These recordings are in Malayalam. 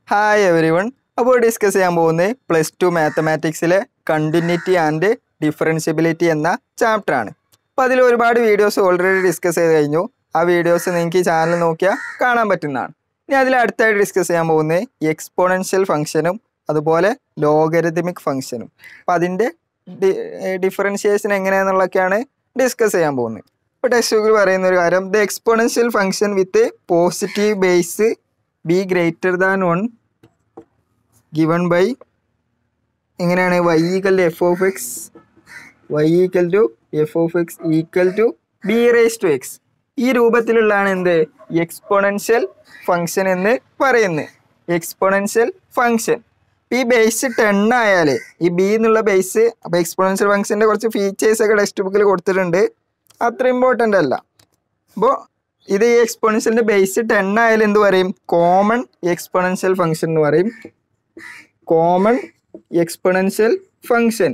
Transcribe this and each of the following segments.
ഹായ് എവരി വൺ അപ്പോൾ ഡിസ്കസ് ചെയ്യാൻ പോകുന്നത് പ്ലസ് ടു മാത്തമാറ്റിക്സിലെ കണ്ടിന്യൂറ്റി ആൻഡ് ഡിഫറൻഷ്യബിലിറ്റി എന്ന ചാപ്റ്റർ ആണ് അപ്പോൾ അതിൽ ഒരുപാട് വീഡിയോസ് ഓൾറെഡി ഡിസ്കസ് ചെയ്ത് കഴിഞ്ഞു ആ വീഡിയോസ് നിങ്ങൾക്ക് ഈ ചാനൽ നോക്കിയാൽ കാണാൻ പറ്റുന്നതാണ് ഇനി അതിൽ അടുത്തായിട്ട് ഡിസ്കസ് ചെയ്യാൻ പോകുന്നത് എക്സ്പോണൻഷ്യൽ ഫംഗ്ഷനും അതുപോലെ ലോഗരിതമിക് ഫംഗ്ഷനും അപ്പം അതിൻ്റെ ഡി ഡിഫറൻഷിയേഷൻ എങ്ങനെയാണെന്നുള്ളതൊക്കെയാണ് ഡിസ്കസ് ചെയ്യാൻ പോകുന്നത് ഇപ്പോൾ ടെക്സ്റ്റ് ബുക്കിൽ പറയുന്ന ഒരു കാര്യം the exponential function with positive base B greater than one given by എങ്ങനെയാണ് Y equal to F of X Y equal to F of X equal to B raise to X ഈ രൂപത്തിലുള്ളതാണ് എന്ത് എക്സ്പോണൻഷ്യൽ ഫംഗ്ഷൻ എന്ന് പറയുന്നത് എക്സ്പോണൻഷ്യൽ ഫംഗ്ഷൻ ഈ ബേസ് ടെൻ ആയാൽ ഈ ബി എന്നുള്ള ബേസ് അപ്പോൾ എക്സ്പോണൻഷ്യൽ ഫംഗ്ഷൻ്റെ കുറച്ച് ഫീച്ചേഴ്സ് ഒക്കെ ടെക്സ്റ്റ് ബുക്കിൽ കൊടുത്തിട്ടുണ്ട് അത്ര ഇമ്പോർട്ടൻ്റ് അല്ല അപ്പോൾ ഇത് ഈ എക്സ്പോണൻഷ്യലിൻ്റെ ബേസ് ടെൻ ആയാലും എന്ത് പറയും കോമൺ എക്സ്പോണൻഷ്യൽ ഫംഗ്ഷൻ എന്ന് പറയും common exponential function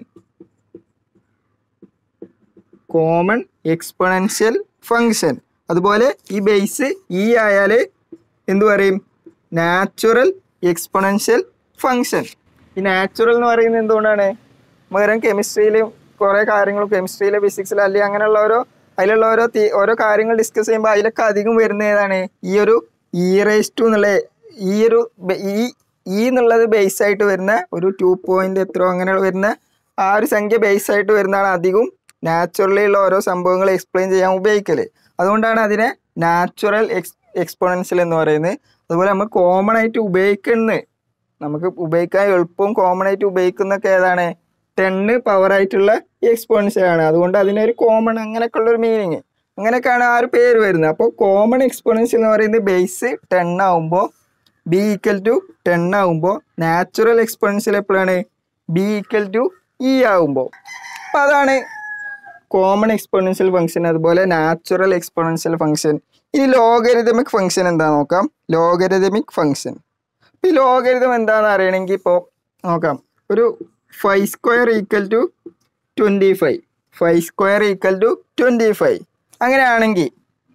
common exponential function അതുപോലെ ഈ ബേസ് ഇ ആയാൽ എന്ത് പറയും നാച്ചുറൽ എക്സ്പോണൻഷ്യൽ ഫംഗ്ഷൻ ഈ നാച്ചുറൽ എന്ന് പറയുന്നത് എന്തുകൊണ്ടാണ് പകരം കെമിസ്ട്രിയിലും കുറേ കാര്യങ്ങൾ കെമിസ്ട്രിയിലെ ഫിസിക്സിൽ അല്ലെങ്കിൽ അങ്ങനെയുള്ള ഓരോ അതിലുള്ള ഓരോ തീ ഓരോ കാര്യങ്ങൾ ഡിസ്കസ് ചെയ്യുമ്പോൾ അതിലൊക്കെ അധികം വരുന്ന ഏതാണ് ഈ ഒരു ഇ റേസ് ടു എന്നുള്ള ഈ ഒരു ബെ- ഈ ഈ എന്നുള്ളത് ബേസ് ആയിട്ട് വരുന്ന ഒരു ടു പോയിന്റ് എത്രയോ അങ്ങനെ വരുന്ന ആ ഒരു സംഖ്യ ബേസ് ആയിട്ട് വരുന്നതാണ് അധികവും നാച്ചുറലി ഉള്ള ഓരോ സംഭവങ്ങൾ എക്സ്പ്ലെയിൻ ചെയ്യാൻ ഉപയോഗിക്കല് അതുകൊണ്ടാണ് അതിനെ നാച്ചുറൽ എക്സ് എക്സ്പോണൻഷ്യൽ എന്ന് പറയുന്നത് അതുപോലെ നമ്മൾ കോമൺ ആയിട്ട് ഉപയോഗിക്കുന്നത് നമുക്ക് ഉപയോഗിക്കാൻ എളുപ്പവും കോമൺ ആയിട്ട് ഉപയോഗിക്കുന്നൊക്കെ ഏതാണ് ടെന്ന് പവർ ആയിട്ടുള്ള എക്സ്പോണൻഷ്യൽ ആണ് അതുകൊണ്ട് അതിനൊരു കോമൺ അങ്ങനെയൊക്കെ ഉള്ള ഒരു മീനിങ് അങ്ങനെയൊക്കെയാണ് ആ ഒരു പേര് വരുന്നത് അപ്പോൾ കോമൺ എക്സ്പോണൻഷ്യൽ എന്ന് പറയുന്നത് ബേസ് ടെൻ ആവുമ്പോൾ ബി ഈക്വൽ ടു ടെൻ ആവുമ്പോൾ നാച്ചുറൽ എക്സ്പോണൻഷ്യൽ എപ്പോഴാണ് ബി ഈക്വൽ ടു ഇ ആവുമ്പോൾ അപ്പോൾ അതാണ് കോമൺ എക്സ്പോണൻഷ്യൽ ഫംഗ്ഷൻ അതുപോലെ നാച്ചുറൽ എക്സ്പോണൻഷ്യൽ ഫംഗ്ഷൻ ഇനി ലോഗരിതമിക് ഫംഗ്ഷൻ എന്താ നോക്കാം ലോഗരിതമിക് ഫംഗ്ഷൻ ഈ ലോഗരിതം എന്താണെന്ന് അറിയണമെങ്കിൽ ഇപ്പോൾ നോക്കാം ഒരു five square equal to twenty five five square equal to twenty five അങ്ങനെയാണെങ്കിൽ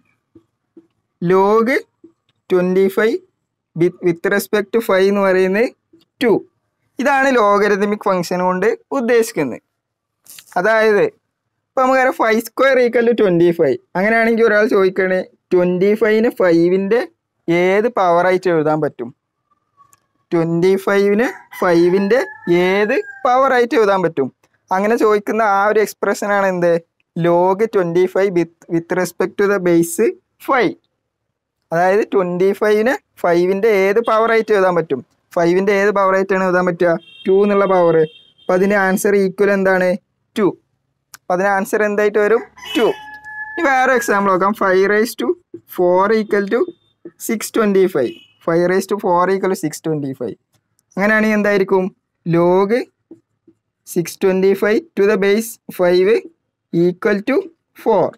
log twenty five with respect to five എന്ന് പറയുന്നത് ടു ഇതാണ് ലോഗരിതമിക് ഫംഗ്ഷൻ കൊണ്ട് ഉദ്ദേശിക്കുന്നത് അതായത് ഇപ്പോൾ നമുക്കറിയാം five square equal to twenty five അങ്ങനെയാണെങ്കിൽ ഒരാൾ ചോദിക്കണേ ട്വൻറ്റി ഫൈവിന് ഫൈവിൻ്റെ ഏത് പവറായിട്ട് എഴുതാൻ പറ്റും ട്വൻറ്റി ഫൈവിന് ഫൈവിൻ്റെ ഏത് പവറായിട്ട് എഴുതാൻ പറ്റും അങ്ങനെ ചോദിക്കുന്ന ആ ഒരു എക്സ്പ്രഷനാണ് എന്ത് log twenty five with with respect to the base five അതായത് ട്വൻറ്റി ഫൈവിന് ഫൈവിൻ്റെ ഏത് പവറായിട്ട് എഴുതാൻ പറ്റും ഫൈവിൻ്റെ ഏത് പവറായിട്ടാണ് എഴുതാൻ പറ്റുക ടു എന്നുള്ള പവർ അപ്പോൾ അതിൻ്റെ ആൻസർ ഈക്വൽ എന്താണ് ടു അപ്പോൾ അതിന് ആൻസർ എന്തായിട്ട് വരും ടു ഇനി വേറെ എക്സാമ്പിൾ നോക്കാം five raise to four equal to six twenty five five raise to four equal to six twenty five അങ്ങനെയാണെങ്കിൽ എന്തായിരിക്കും log six twenty five to the base five equal to four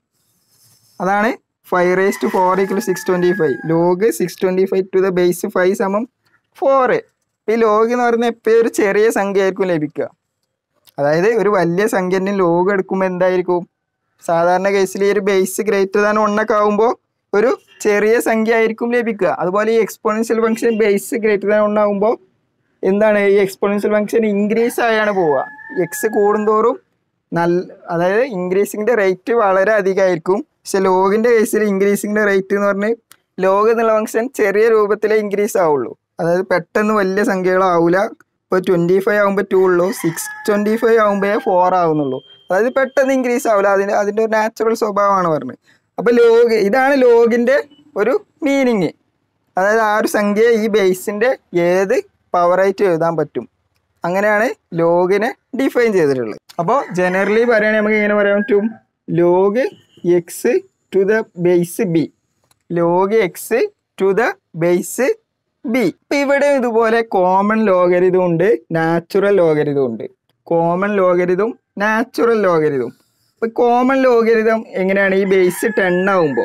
അതാണ് five raise to four equal six twenty five log six twenty five to the base five സമം ഫോർ ഈ ലോഗ് എന്ന് പറയുന്നത് എപ്പോഴും ഒരു ചെറിയ സംഖ്യ ആയിരിക്കും ലഭിക്കുക അതായത് ഒരു വലിയ സംഖ്യൻ്റെ ലോഗ് എടുക്കുമ്പോൾ എന്തായിരിക്കും സാധാരണ കേസിൽ ഈ ഒരു ബേസ് ഗ്രേറ്റർ ദാൻ ഒക്കെ ആകുമ്പോൾ ഒരു ചെറിയ സംഖ്യ ആയിരിക്കും ലഭിക്കുക അതുപോലെ ഈ exponential function base greater than ഒന്നാകുമ്പോൾ എന്താണ് ഈ എക്സ്പോണൻഷ്യൽ ഫംഗ്ഷൻ ഇൻക്രീസ് ആയാണ് പോവുക എക്സ് കൂടുന്തോറും നല്ല അതായത് ഇൻക്രീസിങ്ങിൻ്റെ റേറ്റ് വളരെ അധികമായിരിക്കും പക്ഷെ ലോഗിൻ്റെ കേസിൽ ഇൻക്രീസിങ്ങിൻ്റെ റേറ്റ് എന്ന് പറഞ്ഞ് ലോഗ് എന്നുള്ള ഫംഗ്ഷൻ ചെറിയ രൂപത്തിലേ ഇൻക്രീസ് ആവുള്ളൂ അതായത് പെട്ടെന്ന് വലിയ സംഖ്യകളാവില്ല ഇപ്പോൾ ട്വൻറ്റി ഫൈവ് ആകുമ്പോൾ ടു ഉള്ളൂ സിക്സ് ട്വൻറ്റി ഫൈവ് ആകുമ്പോഴേ ഫോർ ആവുന്നുള്ളൂ അതായത് പെട്ടെന്ന് ഇൻക്രീസ് ആവില്ല അതിൻ്റെ അതിൻ്റെ ഒരു നാച്ചുറൽ സ്വഭാവമാണ് പറഞ്ഞത് അപ്പോൾ ലോഗ് ഇതാണ് ലോഗിൻ്റെ ഒരു മീനിങ് അതായത് ആ ഒരു സംഖ്യ ഈ ബേസിൻ്റെ ഏത് പവറായിട്ട് എഴുതാൻ പറ്റും അങ്ങനെയാണ് ലോഗിനെ ഡിഫൈൻ ചെയ്തിട്ടുള്ളത് അപ്പോൾ ജനറലി പറയുകയാണെങ്കിൽ നമുക്ക് ഇങ്ങനെ പറയാൻ പറ്റും log X to the base B log X to the base B ഇപ്പം ഇവിടെ ഇതുപോലെ കോമൺ ലോഗരിതം ഉണ്ട് നാച്ചുറൽ ലോഗരിതം ഉണ്ട് കോമൺ ലോഗരിതം നാച്ചുറൽ ലോഗരിതം ഇപ്പം കോമൺ ലോഗരിതം എങ്ങനെയാണ് ഈ ബേസ് ടെൻ ആവുമ്പോൾ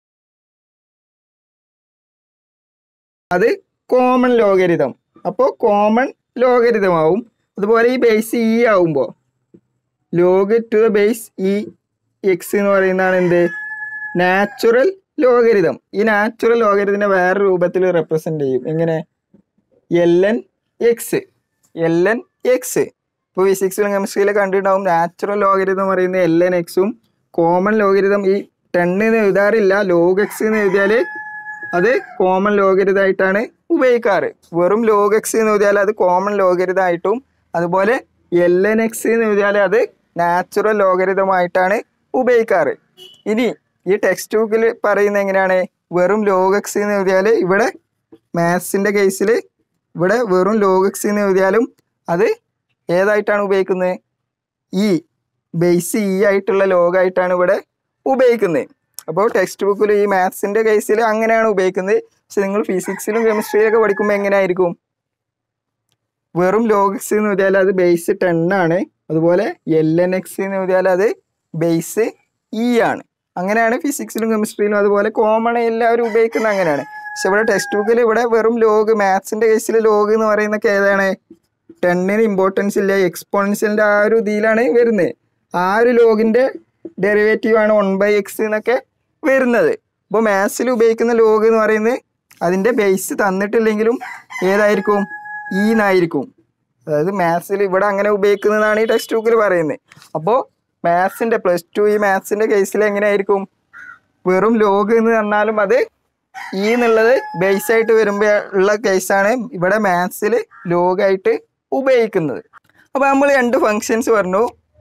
അത് കോമൺ ലോഗരിതം അപ്പോൾ കോമൺ ലോഗരിതം ആവും അതുപോലെ ഈ ബേസ് ഇ ആവുമ്പോൾ log to the base E X എന്ന് പറയുന്നതാണ് എന്ത് നാച്ചുറൽ ലോഗരിതം ഈ നാച്ചുറൽ ലോഗരിതത്തിനെ വേറെ രൂപത്തിൽ റെപ്രസെന്റ് ചെയ്യും എങ്ങനെ L N X L N X ഇപ്പോൾ ഫിസിക്സിലും കെമിസ്ട്രിയിലും കണ്ടിട്ടുണ്ടാവും നാച്ചുറൽ ലോഗരിതം എന്ന് പറയുന്നത് എൽ എൻ എക്സും കോമൺ ലോഗരിതം ഈ ടെണ്ണിന്ന് എഴുതാറില്ല ലോഗ് എക്സ് എന്ന് എഴുതിയാൽ അത് കോമൺ ലോഗരിതമായിട്ടാണ് ഉപയോഗിക്കാറ് വെറും ലോഗ് എക്സ് എന്ന് എഴുതിയാൽ അത് കോമൺ ലോഗരിതമായിട്ടും അതുപോലെ എൽ എൻ എക്സ് എന്ന് എഴുതിയാൽ അത് നാച്ചുറൽ ലോഗരിതമായിട്ടാണ് ഉപയോഗിക്കാറ് ഇനി ഈ ടെക്സ്റ്റ് ബുക്കിൽ പറയുന്നത് എങ്ങനെയാണ് വെറും ലോഗ് എക്സ് എന്ന് എഴുതിയാൽ ഇവിടെ മാത്സിൻ്റെ കേസിൽ ഇവിടെ വെറും ലോഗ് എക്സ് എന്ന് എഴുതിയാലും അത് ഏതായിട്ടാണ് ഉപയോഗിക്കുന്നത് ഇ ബേസ് ഇ ആയിട്ടുള്ള ലോഗായിട്ടാണ് ഇവിടെ ഉപയോഗിക്കുന്നത് അപ്പോൾ ടെക്സ്റ്റ് ബുക്കിൽ ഈ മാത്സിൻ്റെ കേസിൽ അങ്ങനെയാണ് ഉപയോഗിക്കുന്നത് പക്ഷെ നിങ്ങൾ ഫിസിക്സിലും കെമിസ്ട്രിയിലൊക്കെ പഠിക്കുമ്പോൾ എങ്ങനെയായിരിക്കും വെറും ലോഗ് എക്സ് എന്ന് എഴുതിയാൽ അത് ബേസ് ടെൻ ആണ് അതുപോലെ എൽ എൻ എക്സ് എന്ന് എഴുതിയാൽ അത് ബേസ് ഇ ആണ് അങ്ങനെയാണ് ഫിസിക്സിലും കെമിസ്ട്രിയിലും അതുപോലെ കോമൺ എല്ലാവരും ഉപയോഗിക്കുന്നത് അങ്ങനെയാണ് പക്ഷെ ഇവിടെ ടെക്സ്റ്റ് ബുക്കിൽ ഇവിടെ വെറും ലോഗ് മാത്സിൻ്റെ കേസിൽ ലോഗ് എന്ന് പറയുന്നൊക്കെ ഏതാണ് ടെന്നിന് ഇമ്പോർട്ടൻസ് ഇല്ല എക്സ്പോണൻഷ്യലിൻ്റെ ആ ഒരു ഇതിലാണ് വരുന്നത് ആ ഒരു ലോഗിൻ്റെ ഡെറിവേറ്റീവ് ആണ് വൺ ബൈ എക്സ് എന്നൊക്കെ വരുന്നത് അപ്പോൾ മാത്സിൽ ഉപയോഗിക്കുന്ന ലോഗ് എന്ന് പറയുന്നത് അതിൻ്റെ ബേസ് തന്നിട്ടില്ലെങ്കിലും ഏതായിരിക്കും ഈ എന്നായിരിക്കും അതായത് മാത്സിൽ ഇവിടെ അങ്ങനെ ഉപയോഗിക്കുന്നതാണ് ഈ ടെക്സ്റ്റ് ബുക്കിൽ പറയുന്നത് അപ്പോൾ മാത്സിൻ്റെ പ്ലസ് ടു ഈ മാത്സിൻ്റെ കേസിൽ എങ്ങനെയായിരിക്കും വെറും ലോഗ് എന്ന് പറഞ്ഞാലും അത് ഈ എന്നുള്ളത് ബേസ് ആയിട്ട് വരുമ്പോൾ ഉള്ള കേസാണ് ഇവിടെ മാത്സിൽ ലോഗായിട്ട് ഉപയോഗിക്കുന്നത് അപ്പോൾ നമ്മൾ രണ്ട് ഫങ്ഷൻസ് പറഞ്ഞു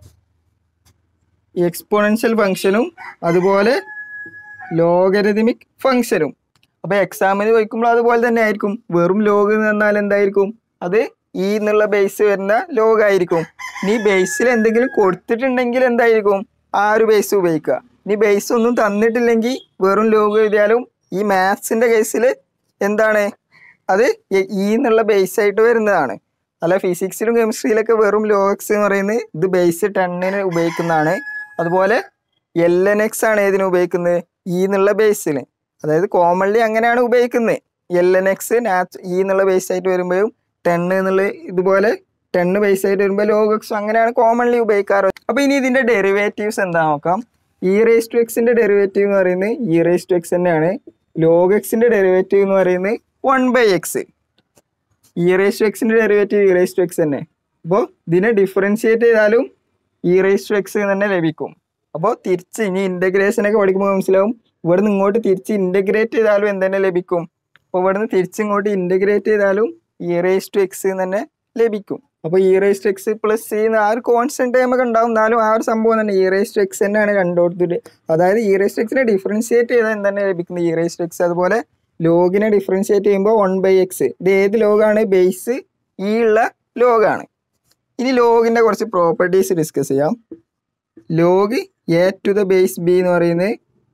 എക്സ്പോണൻഷ്യൽ ഫങ്ഷനും അതുപോലെ ലോഗരിതമിക് ഫങ്ഷനും അപ്പോൾ എക്സാമിന് ചോദിക്കുമ്പോൾ അതുപോലെ തന്നെ ആയിരിക്കും വെറും ലോഗ് എന്ന് പറഞ്ഞാൽ എന്തായിരിക്കും അത് ഈ എന്നുള്ള ബേസ് വരുന്ന ലോഗ് ആയിരിക്കും ഇനി ബേസിൽ എന്തെങ്കിലും കൊടുത്തിട്ടുണ്ടെങ്കിൽ എന്തായിരിക്കും ആ ഒരു ബേസ് ഉപയോഗിക്കുക ഇനി ബേസ് ഒന്നും തന്നിട്ടില്ലെങ്കിൽ വെറും ലോഗ് എഴുതിയാലും ഈ മാത്സിൻ്റെ കേസിൽ എന്താണ് അത് ഈ എന്നുള്ള ബേസ് ആയിട്ട് വരുന്നതാണ് അല്ല ഫിസിക്സിലും കെമിസ്ട്രിയിലൊക്കെ വെറും ലോക്സ് എന്ന് പറയുന്നത് ഇത് ബേസ് ടെന്നിന് ഉപയോഗിക്കുന്നതാണ് അതുപോലെ എൽ എൻ എക്സ് ആണ് ഏതിന് ഉപയോഗിക്കുന്നത് ഈ എന്നുള്ള ബേസിൽ അതായത് കോമൺലി അങ്ങനെയാണ് ഉപയോഗിക്കുന്നത് എൽ എൻ എക്സ് നാച്ച് ഈ എന്നുള്ള ബേസ് ആയിട്ട് വരുമ്പോഴും ടെൻ എന്നുള്ള ഇതുപോലെ ടെന്ന് ബേസ് ആയിട്ട് വരുമ്പോൾ ലോഗ് എക്സ് അങ്ങനെയാണ് കോമൺലി ഉപയോഗിക്കാറ് അപ്പോൾ ഇനി ഇതിൻ്റെ ഡെറിവേറ്റീവ്സ് എന്താ നോക്കാം ഇ റേസ് ടു എക്സിൻ്റെ ഡെറിവേറ്റീവ് എന്ന് പറയുന്നത് ഇ റേസ് ടു എക്സ് തന്നെയാണ് ലോഗ് എക്സിൻ്റെ ഡെറിവേറ്റീവ് എന്ന് പറയുന്നത് one by x e raise to എക്സിൻ്റെ derivative e raise to x തന്നെ അപ്പോൾ ഇതിനെ ഡിഫറൻഷിയേറ്റ് ചെയ്താലും ഇ റേസ് ടു എക്സ് തന്നെ ലഭിക്കും അപ്പോൾ തിരിച്ച് ഇനി ഇൻ്റഗ്രേഷനൊക്കെ പഠിക്കുമ്പോൾ മനസ്സിലാവും ഇവിടെ നിന്ന് ഇങ്ങോട്ട് തിരിച്ച് ഇൻ്റഗ്രേറ്റ് ചെയ്താലും എന്തെന്നെ ലഭിക്കും അപ്പോൾ ഇവിടെ നിന്ന് തിരിച്ച് ഇങ്ങോട്ട് ഇൻ്റഗ്രേറ്റ് ചെയ്താലും ഇ റേസ് ടു എക്സ് തന്നെ ലഭിക്കും അപ്പോൾ e raise to x plus c ആ ഒരു കോൺസ്റ്റന്റ് ടൈം ഒക്കെ ഉണ്ടാവും എന്നാലും ആ ഒരു സംഭവം തന്നെ ഇ റേസ് ടു എക്സ് തന്നെയാണ് കണ്ടുകൊടുത്തിട്ട് അതായത് ഇ റേസ് ടു എക്സിനെ ഡിഫറൻഷിയേറ്റ് ചെയ്താൽ എന്താണ് ലഭിക്കുന്നത് ഇ റേസ് ടു എക്സ് അതുപോലെ ലോഗിനെ ഡിഫറൻഷിയേറ്റ് ചെയ്യുമ്പോൾ വൺ ബൈ എക്സ് ഇത് ഏത് ലോഗാണ് ബേസ് ഈ ഉള്ള ലോഗാണ് ഇനി ലോഗിൻ്റെ കുറച്ച് പ്രോപ്പർട്ടീസ് ഡിസ്കസ് ചെയ്യാം log a to the base b എന്ന് പറയുന്നത്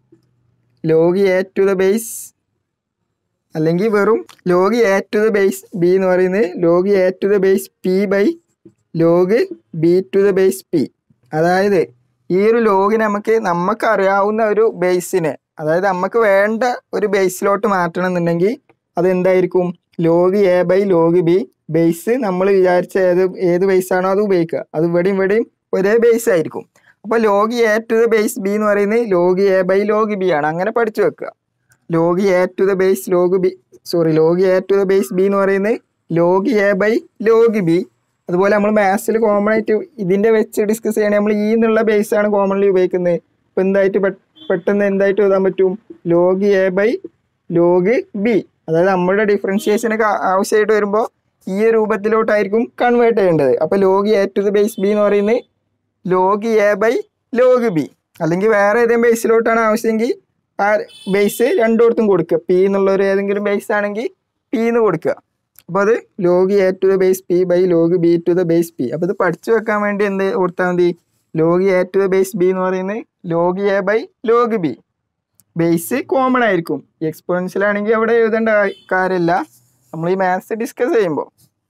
log a to the base അല്ലെങ്കിൽ വെറും log a to the base b എന്ന് പറയുന്നത് log a to the base p by log b to the base p അതായത് ഈ ഒരു ലോഗിന് നമുക്ക് നമുക്ക് അറിയാവുന്ന ഒരു ബേസിനെ അതായത് നമുക്ക് വേണ്ട ഒരു ബേസിലോട്ട് മാറ്റണം എന്നുണ്ടെങ്കിൽ അത് എന്തായിരിക്കും log a by log b base നമ്മൾ വിചാരിച്ച ഏത് ഏത് ബേസാണോ അത് ഉപയോഗിക്കുക അത് ഇവിടെയും ഇവിടെയും ഒരേ ബേസ് ആയിരിക്കും അപ്പോൾ log a to the base b എന്ന് പറയുന്നത് log a by log b ആണ് അങ്ങനെ പഠിച്ചു വെക്കുക log a to the base log b sorry log a to the base b എന്ന് പറയുന്നത് log a by log b അതുപോലെ നമ്മൾ മാത്സിൽ കോമൺ ആയിട്ട് ഇതിൻ്റെ വെച്ച് ഡിസ്കസ് ചെയ്യണമെങ്കിൽ നമ്മൾ ഈ എന്നുള്ള ബേസ് ആണ് കോമൺലി ഉപയോഗിക്കുന്നത് ഇപ്പം എന്തായിട്ട് പെ- പെട്ടെന്ന് എന്തായിട്ട് എഴുതാൻ പറ്റും log a by log b അതായത് നമ്മുടെ ഡിഫറൻഷിയേഷനൊക്കെ ആവശ്യമായിട്ട് വരുമ്പോൾ ഈ ഒരു രൂപത്തിലോട്ടായിരിക്കും കൺവേർട്ട് ചെയ്യേണ്ടത് അപ്പോൾ log a to the base b എന്ന് പറയുന്നത് log a by log b അല്ലെങ്കിൽ വേറെ ഏതെങ്കിലും ബേസിലോട്ടാണ് ആവശ്യമെങ്കിൽ ആ ബേസ് രണ്ടിടത്തും കൊടുക്കുക പി എന്നുള്ള ഒരു ഏതെങ്കിലും ബേസ് ആണെങ്കിൽ പി എന്ന് കൊടുക്കുക അപ്പോൾ അത് log a to the base p by log b to the base p അപ്പോൾ ഇത് പഠിച്ചു വെക്കാൻ വേണ്ടി എന്ത് കൊടുത്താൽ മതി log a to the base b എന്ന് പറയുന്നത് log a by log b base common ആയിരിക്കും എക്സ്പോണൻഷ്യൽ ആണെങ്കിൽ അവിടെ എഴുതേണ്ട കാ- കാര്യമില്ല നമ്മൾ ഈ മാത്സ് ഡിസ്കസ് ചെയ്യുമ്പോൾ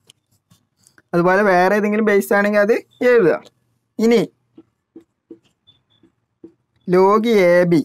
അതുപോലെ വേറെ ഏതെങ്കിലും ബേസ് ആണെങ്കിൽ അത് എഴുതുക ഇനി log a b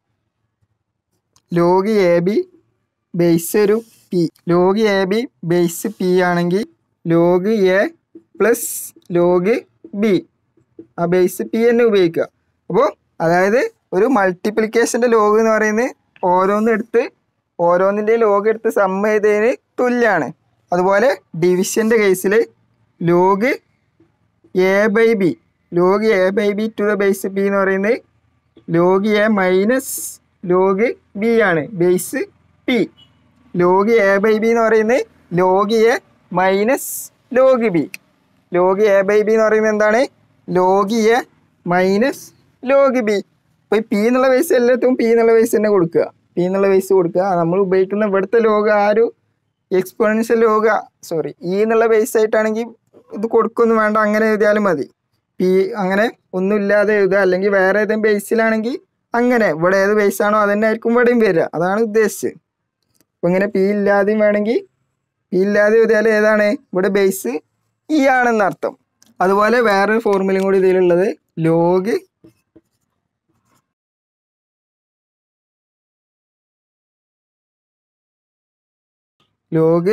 log a b base ഒരു p log a b base p ആണെങ്കിൽ log a plus log b ആ ബേസ് പി തന്നെ ഉപയോഗിക്കുക അപ്പോൾ അതായത് ഒരു മൾട്ടിപ്ലിക്കേഷൻ്റെ ലോഗ് എന്ന് പറയുന്നത് ഓരോന്ന് എടുത്ത് ഓരോന്നിൻ്റെ ലോഗ് എടുത്ത് സമ്മ ചെയ്തതിന് തുല്യമാണ് അതുപോലെ ഡിവിഷൻ്റെ കേസിൽ log a by b log a by b to the base b എന്ന് പറയുന്നത് log a minus log b ആണ് base p log a by b എന്ന് പറയുന്നത് log a minus log b log a by b എന്ന് പറയുന്നത് എന്താണ് log a minus log b അപ്പോൾ ഈ പി എന്നുള്ള ബേസ് എല്ലാത്തും പി എന്നുള്ള ബേസ് തന്നെ കൊടുക്കുക പി എന്നുള്ള ബേസ് കൊടുക്കുക നമ്മൾ ഉപയോഗിക്കുന്ന ഇവിടുത്തെ ലോഗ് ആ ഒരു എക്സ്പോണൻഷ്യൽ ലോഗ സോറി ഈ എന്നുള്ള ബേസ് ആയിട്ടാണെങ്കിൽ ഇത് കൊടുക്കൊന്നും വേണ്ട അങ്ങനെ എഴുതിയാലും മതി പി അങ്ങനെ ഒന്നുമില്ലാതെ എഴുതുക അല്ലെങ്കിൽ വേറെ ഏതെങ്കിലും ബേസിലാണെങ്കിൽ അങ്ങനെ ഇവിടെ ഏത് ബേസ് ആണോ അതന്നെ ആയിരിക്കും ഇവിടെയും വരിക അതാണ് ഉദ്ദേശിച്ചത് അപ്പോൾ ഇങ്ങനെ പി ഇല്ലാതെയും വേണമെങ്കിൽ പി ഇല്ലാതെ എഴുതിയാൽ ഏതാണ് ഇവിടെ ബേസ് ഇ ആണെന്ന് അർത്ഥം അതുപോലെ വേറൊരു ഫോർമുലയും കൂടി ഇതിലുള്ളത് log log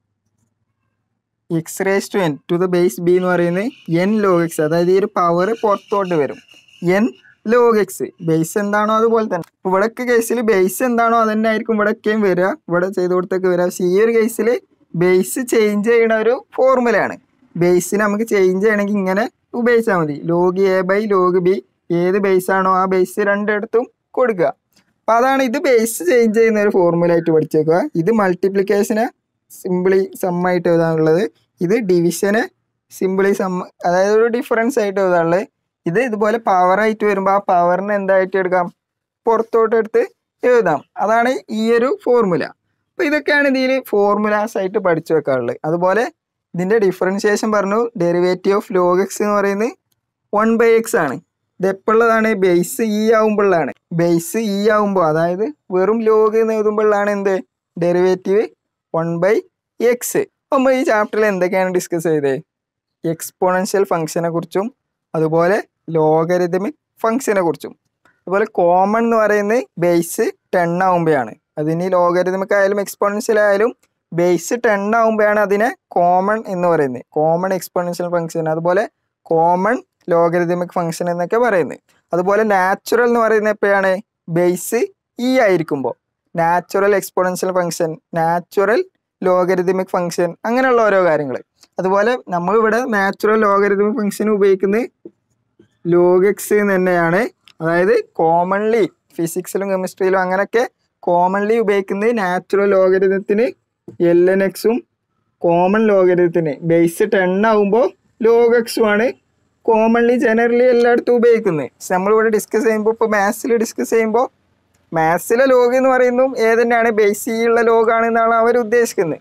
x raise to n to the base b എന്ന് പറയുന്നത് എൻ ലോഗ് എക്സ് അതായത് ഈ ഒരു പവർ പുറത്തോട്ട് വരും എൻ ലോഗ് എക്സ് ബേസ് എന്താണോ അതുപോലെ തന്നെ ഇപ്പോൾ ഇവിടെയൊക്കെ കേസിൽ ബേസ് എന്താണോ അതന്നെ ആയിരിക്കും ഇവിടെയൊക്കെയും വരിക ഇവിടെ ചെയ്ത് കൊടുത്തൊക്കെ വരിക പക്ഷേ ഈ ഒരു കേസിൽ ബേസ് ചേഞ്ച് ചെയ്യുന്ന ഒരു ഫോർമുലയാണ് ബേസിന് നമുക്ക് ചേഞ്ച് ചെയ്യണമെങ്കിൽ ഇങ്ങനെ ഉപയോഗിച്ചാൽ മതി log a by log b ഏത് ബേസ് ആണോ ആ ബേസ് രണ്ടിടത്തും കൊടുക്കുക അപ്പോൾ അതാണ് ഇത് ബേസ് ചേഞ്ച് ചെയ്യുന്ന ഒരു ഫോർമുല ആയിട്ട് പഠിച്ചേക്കുക ഇത് മൾട്ടിപ്ലിക്കേഷനെ സിമ്പിളി സമ്മായിട്ട് എഴുതാനുള്ളത് ഇത് ഡിവിഷന് സിമ്പിളി സം അതായത് ഒരു ഡിഫറൻസ് ആയിട്ട് എഴുതാനുള്ളത് ഇത് ഇതുപോലെ പവർ ആയിട്ട് വരുമ്പോൾ ആ പവറിനെ എന്തായിട്ട് എടുക്കാം പുറത്തോട്ട് എടുത്ത് എഴുതാം അതാണ് ഈ ഒരു ഫോർമുല അപ്പോൾ ഇതൊക്കെയാണ് ഇതിൽ ഫോർമുലാസ് ആയിട്ട് പഠിച്ചു വെക്കാറുള്ളത് അതുപോലെ ഇതിൻ്റെ ഡിഫറൻഷിയേഷൻ പറഞ്ഞു ഡെറിവേറ്റീവ് ഓഫ് ലോഗ് എക്സ് എന്ന് പറയുന്നത് വൺ ബൈ എക്സ് ആണ് ഇത് എപ്പോഴുള്ളതാണ് ബേസ് ഇ ആവുമ്പോഴാണ് ബേസ് ഇ ആവുമ്പോൾ അതായത് വെറും ലോഗ് എന്ന് എഴുതുമ്പോഴാണ് എന്ത് ഡെറിവേറ്റീവ് വൺ ബൈ എക്സ് നമ്മൾ ഈ ചാപ്റ്ററിൽ എന്തൊക്കെയാണ് ഡിസ്കസ് ചെയ്തത് എക്സ്പോണൻഷ്യൽ ഫംഗ്ഷനെ കുറിച്ചും അതുപോലെ ലോഗരിതമിക് ഫംഗ്ഷനെ കുറിച്ചും അതുപോലെ കോമൺ എന്ന് പറയുന്നത് ബേസ് ടെൻ ആവുമ്പോഴാണ് അതിന് ലോഗരിതമിക് ആയാലും എക്സ്പോണൻഷ്യൽ ആയാലും ബേസ് ടെൻ ആവുമ്പോഴാണ് അതിനെ കോമൺ എന്ന് പറയുന്നത് കോമൺ എക്സ്പോണൻഷ്യൽ ഫംഗ്ഷൻ അതുപോലെ കോമൺ ലോഗരിതമിക് ഫംഗ്ഷൻ എന്നൊക്കെ പറയുന്നത് അതുപോലെ നാച്ചുറൽ എന്ന് പറയുന്നത് എപ്പോഴാണ് ബേസ് ഇ ആയിരിക്കുമ്പോൾ natural exponential function natural logarithmic function അങ്ങനെയുള്ള ഓരോ കാര്യങ്ങൾ അതുപോലെ നമ്മളിവിടെ നാച്ചുറൽ ലോഗരിതമിക് ഫംഗ്ഷൻ ഉപയോഗിക്കുന്നത് ലോഗ് എക്സ് തന്നെയാണ് അതായത് കോമൺലി ഫിസിക്സിലും കെമിസ്ട്രിയിലും അങ്ങനെയൊക്കെ കോമൺലി ഉപയോഗിക്കുന്നത് നാച്ചുറൽ ലോഗരിതത്തിന് എൽ എൻ എക്സും കോമൺ ലോഗരിതത്തിന് ബേസ് ടെൻ ആവുമ്പോൾ ലോഗ് എക്സും ആണ് കോമൺലി ജനറലി എല്ലായിടത്തും ഉപയോഗിക്കുന്നത് പക്ഷെ നമ്മളിവിടെ ഡിസ്കസ് ചെയ്യുമ്പോൾ ഇപ്പോൾ മാത്സിൽ ഡിസ്കസ് ചെയ്യുമ്പോൾ മാത്സിലെ ലോഗ് എന്ന് പറയുന്നതും ഏതന്നെയാണ് ബേസ് ഉള്ള ലോഗാണ് എന്നാണ് അവർ ഉദ്ദേശിക്കുന്നത്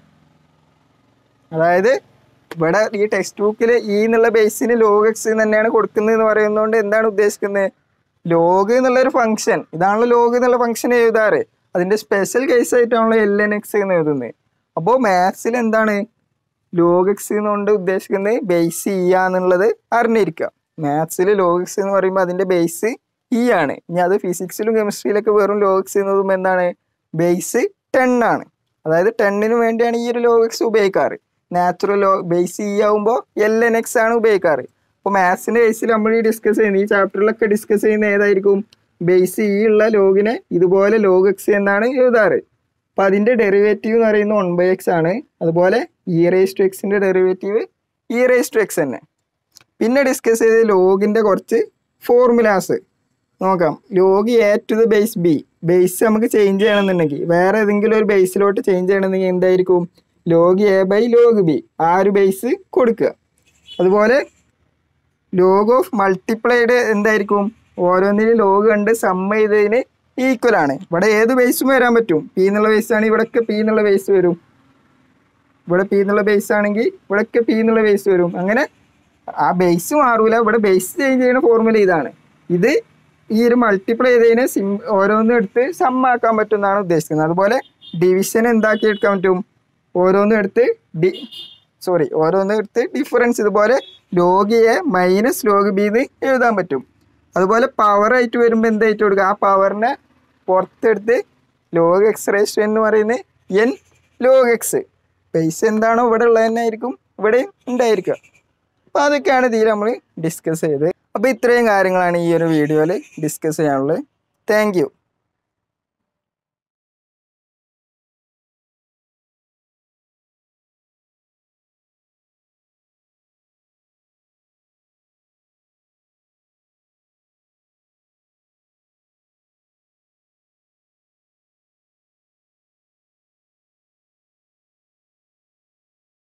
അതായത് ഇവിടെ ഈ ടെക്സ്റ്റ് ബുക്കിൽ ഈ എന്നുള്ള ബേസിന് ലോഗ് എക്സ് തന്നെയാണ് കൊടുക്കുന്നത് എന്ന് പറയുന്നതുകൊണ്ട് എന്താണ് ഉദ്ദേശിക്കുന്നത് ലോഗ് എന്നുള്ള ഒരു ഫംഗ്ഷൻ ഇതാണല്ലോ ലോഗ് എന്നുള്ള ഫംഗ്ഷൻ എഴുതാറ് അതിന്റെ സ്പെഷ്യൽ കേസ് ആയിട്ടാണല്ലോ എൽ എൻ എക്സ് എന്ന് എഴുതുന്നത് അപ്പോൾ മാത്സിൽ എന്താണ് ലോഗ് എക്സ് എന്നുകൊണ്ട് ഉദ്ദേശിക്കുന്നത് ബേസ് ഇ ആന്നുള്ളത് അറിഞ്ഞിരിക്കുക മാത്സിൽ ലോഗ് എക്സ് എന്ന് പറയുമ്പോൾ അതിന്റെ ബേസ് ഇ ആണ് ഇനി അത് ഫിസിക്സിലും കെമിസ്ട്രിയിലൊക്കെ വെറും ലോഗ് എക്സ് എന്ന് പറയുമ്പോൾ എന്താണ് ബേസ് ടെൻ ആണ് അതായത് ടെന്നിന് വേണ്ടിയാണ് ഈ ഒരു ലോഗ് എക്സ് ഉപയോഗിക്കാറ് നാച്ചുറൽ ലോ ബേസ് ഇ ആവുമ്പോൾ എൽ എൻ എക്സ് ആണ് ഉപയോഗിക്കാറ് അപ്പോൾ മാത്സിന്റെ കേസിൽ നമ്മൾ ഈ ഡിസ്കസ് ചെയ്യുന്നത് ഈ ചാപ്റ്ററിലൊക്കെ ഡിസ്കസ് ചെയ്യുന്ന ഏതായിരിക്കും ബേസ് ഇ ഉള്ള ലോഗിനെ ഇതുപോലെ ലോഗ് എക്സ് എന്നാണ് എഴുതാറ് അപ്പോൾ അതിന്റെ ഡെറിവേറ്റീവ് എന്ന് പറയുന്നത് വൺ ബൈ എക്സ് ആണ് അതുപോലെ ഇ റേസ് ടു എക്സിന്റെ derivative e raise to x തന്നെ പിന്നെ ഡിസ്കസ് ചെയ്ത് ലോഗിന്റെ കുറച്ച് ഫോർമുലാസ് നോക്കാം log a to the base b base നമുക്ക് ചേഞ്ച് ചെയ്യണമെന്നുണ്ടെങ്കിൽ വേറെ ഏതെങ്കിലും ഒരു ബേസിലോട്ട് ചേഞ്ച് ചെയ്യണമെന്നുണ്ടെങ്കിൽ എന്തായിരിക്കും log a by log b ആ ഒരു ബേസ് കൊടുക്കുക അതുപോലെ ലോഗ് ഓഫ് മൾട്ടിപ്ലൈഡ് എന്തായിരിക്കും ഓരോന്നിനും ലോഗ് കണ്ട് സമ്മ ചെയ്തതിന് ഈക്വൽ ആണ് ഇവിടെ ഏത് ബേസും വരാൻ പറ്റും പി എന്നുള്ള ബേസ് ആണെങ്കിൽ ഇവിടെയൊക്കെ പി എന്നുള്ള ബേസ് വരും ഇവിടെ പി എന്നുള്ള ബേസ് ആണെങ്കിൽ ഇവിടെയൊക്കെ പി എന്നുള്ള ബേസ് വരും അങ്ങനെ ആ ബേസ് മാറൂല ഇവിടെ ബേസ് ചേഞ്ച് ചെയ്യുന്ന ഫോർമുല ഇതാണ് ഇത് ഈ ഒരു മൾട്ടിപ്ലൈ ചെയ്തതിനെ സിം ഓരോന്നും എടുത്ത് സം ആക്കാൻ പറ്റും എന്നാണ് ഉദ്ദേശിക്കുന്നത് അതുപോലെ ഡിവിഷൻ എന്താക്കി എടുക്കാൻ പറ്റും ഓരോന്നും എടുത്ത് ഡി സോറി ഓരോന്നും എടുത്ത് ഡിഫറൻസ് ഇതുപോലെ log a minus log b എന്ന് എഴുതാൻ പറ്റും അതുപോലെ പവർ ആയിട്ട് വരുമ്പോൾ എന്തായിട്ട് കൊടുക്കുക ആ പവറിനെ പുറത്തെടുത്ത് ലോഗ് എക്സ് റേസ് എന്ന് പറയുന്നത് എൻ ലോഗ് എക്സ് ബേസ് എന്താണോ ഇവിടെ ഉള്ളത് തന്നെ ആയിരിക്കും ഇവിടെയും ഉണ്ടായിരിക്കുക അപ്പോൾ അതൊക്കെയാണ് ഇതിൽ നമ്മൾ ഡിസ്കസ് ചെയ്തത് അപ്പോൾ ഇത്രയും കാര്യങ്ങളാണ് ഈ ഒരു വീഡിയോയിൽ ഡിസ്കസ് ചെയ്യാനുള്ളത് താങ്ക് യു